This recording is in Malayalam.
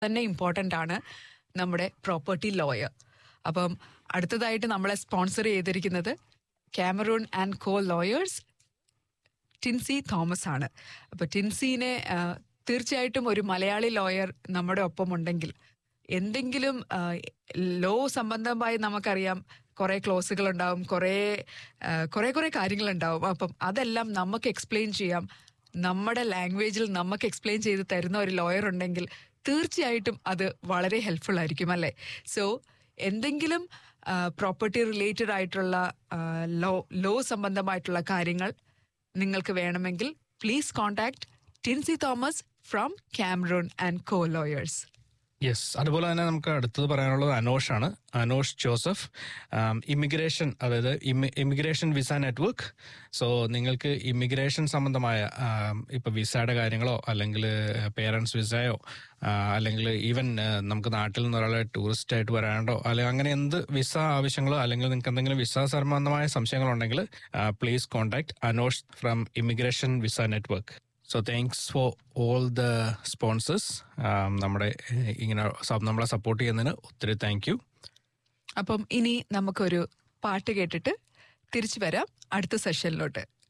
തന്നെ ഇമ്പോർട്ടൻ്റ് ആണ് നമ്മുടെ പ്രോപ്പർട്ടി ലോയർ അപ്പം അടുത്തതായിട്ട് നമ്മളെ സ്പോൺസർ ചെയ്തിരിക്കുന്നത് Cameron and Co lawyers Tinsy Thomas ആണ് അപ്പൊ ടിൻസിനെ ആ, തീർച്ചയായിട്ടും ഒരു മലയാളി ലോയർ നമ്മുടെ ഒപ്പമുണ്ടെങ്കിൽ എന്തെങ്കിലും ആ, ലോ സംബന്ധമായി നമുക്കറിയാം കുറെ ക്ലോസുകൾ ഉണ്ടാവും കുറെ ആ, കുറെ കുറെ കാര്യങ്ങളുണ്ടാവും അപ്പം അതെല്ലാം നമുക്ക് എക്സ്പ്ലെയിൻ ചെയ്യാം നമ്മുടെ ലാംഗ്വേജിൽ നമുക്ക് എക്സ്പ്ലെയിൻ ചെയ്ത് തരുന്ന ഒരു ലോയർ ഉണ്ടെങ്കിൽ തീർച്ചയായിട്ടും അത് വളരെ ഹെൽപ്ഫുൾ ആയിരിക്കും അല്ലേ സോ എന്തെങ്കിലും പ്രോപ്പർട്ടി റിലേറ്റഡ് ആയിട്ടുള്ള ലോ ലോ സംബന്ധമായിട്ടുള്ള കാര്യങ്ങൾ നിങ്ങൾക്ക് വേണമെങ്കിൽ please contact Tinsy Thomas from Cameron and Co lawyers yes അതുപോലെ തന്നെ നമുക്ക് അടുത്തത് പറയാനുള്ളത് അനോഷ് ആണ് അനോഷ് ജോസഫ് ഇമിഗ്രേഷൻ അതായത് ഇമിഗ്രേഷൻ വിസ നെറ്റ്വർക്ക് സോ നിങ്ങൾക്ക് ഇമിഗ്രേഷൻ സംബന്ധമായ ആം, ഇപ്പൊ വിസയുടെ കാര്യങ്ങളോ അല്ലെങ്കിൽ പേരൻസ് വിസയോ അല്ലെങ്കിൽ ഈവൻ നമുക്ക് നാട്ടിൽ നിന്ന് ഒരാളെ ടൂറിസ്റ്റ് ആയിട്ട് വരാണ്ടോ അല്ലെങ്കിൽ അങ്ങനെ എന്ത് വിസ ആവശ്യങ്ങളോ അല്ലെങ്കിൽ നിങ്ങൾക്ക് എന്തെങ്കിലും വിസ സംബന്ധമായ സംശയങ്ങളുണ്ടെങ്കിൽ please contact Anosh from immigration visa network so thanks for all the sponsors നമ്മുടെ ഏഹ്, ഇങ്ങനെ സ- നമ്മളെ സപ്പോർട്ട് ചെയ്യുന്നതിന് ഒത്തിരി താങ്ക് യു അപ്പം ഇനി നമുക്കൊരു പാട്ട് കേട്ടിട്ട് തിരിച്ചു വരാം അടുത്ത സെഷനിലോട്ട്